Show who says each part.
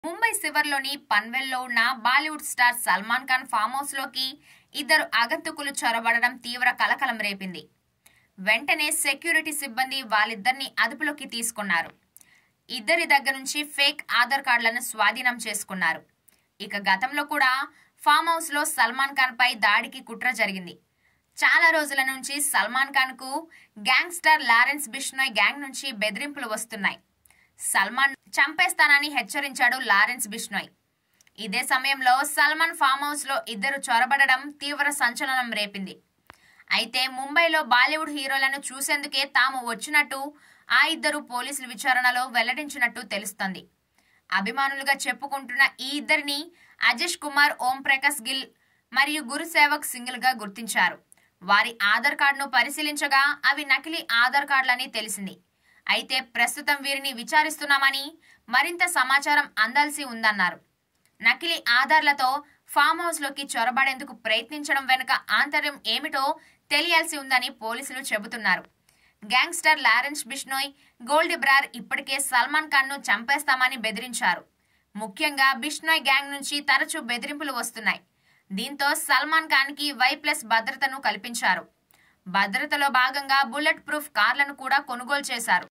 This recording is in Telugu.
Speaker 1: ముంబై శివర్లోని పన్వెల్లో ఉన్న Bollywood star Salman Khan farm house లోకి ఇద్దరు ఆగంతుకులు చొరబడడం తీవ్ర కలకలం రేపింది వెంటనే సెక్యూరిటీ సిబ్బంది వాళ్ళిద్దరిని అదుపులోకి తీసుకున్నారు ఇద్దరి దగ్గర నుంచి ఫేక్ ఆధార్ కార్డులను స్వాధీనం చేసుకున్నారు ఇక గతంలో కూడా ఫామ్ హౌస్ లో సల్మాన్ ఖాన్ పై దాడికి కుట్ర జరిగింది చాలా రోజుల నుంచి సల్మాన్ ఖాన్ కు గ్యాంగ్స్టర్ లారెన్స్ బిష్నోయ్ గ్యాంగ్ నుంచి బెదిరింపులు వస్తున్నాయి సల్మాన్ చంపేస్తానని హెచ్చరించాడు లారెన్స్ బిష్నోయ్ ఇదే సమయంలో సల్మాన్ ఫామ్ హౌస్ లో ఇద్దరు చొరబడడం తీవ్ర సంచలనం రేపింది అయితే ముంబైలో బాలీవుడ్ హీరోలను చూసేందుకే తాము వచ్చినట్టు ఆ ఇద్దరు పోలీసుల విచారణలో వెల్లడించినట్టు తెలుస్తోంది అభిమానులుగా చెప్పుకుంటున్న ఈ ఇద్దరిని అజేష్ కుమార్ ఓం ప్రకాష్ గిల్ మరియు గురుసేవక్ సింగిల్ గా గుర్తించారు వారి ఆధార్ కార్డును పరిశీలించగా అవి నకిలీ ఆధార్ కార్డులని తెలిసింది అయితే ప్రస్తుతం వీరిని విచారిస్తున్నామని మరింత సమాచారం అందాల్సి ఉందన్నారు నకిలీ ఆధార్లతో ఫామ్ హౌస్ లోకి చొరబడేందుకు ప్రయత్నించడం వెనుక ఆంతర్యం ఏమిటో తెలియాల్సి ఉందని పోలీసులు చెబుతున్నారు గ్యాంగ్స్టర్ లారెన్స్ బిష్నోయ్ గోల్డ్ బ్రార్ ఇప్పటికే సల్మాన్ ఖాన్ ను చంపేస్తామని బెదిరించారు ముఖ్యంగా బిష్నోయ్ గ్యాంగ్ నుంచి తరచూ బెదిరింపులు వస్తున్నాయి దీంతో సల్మాన్ ఖాన్ కి వై ప్లస్ భద్రతను కల్పించారు భద్రతలో భాగంగా బుల్లెట్ ప్రూఫ్ కార్లను కూడా కొనుగోలు చేశారు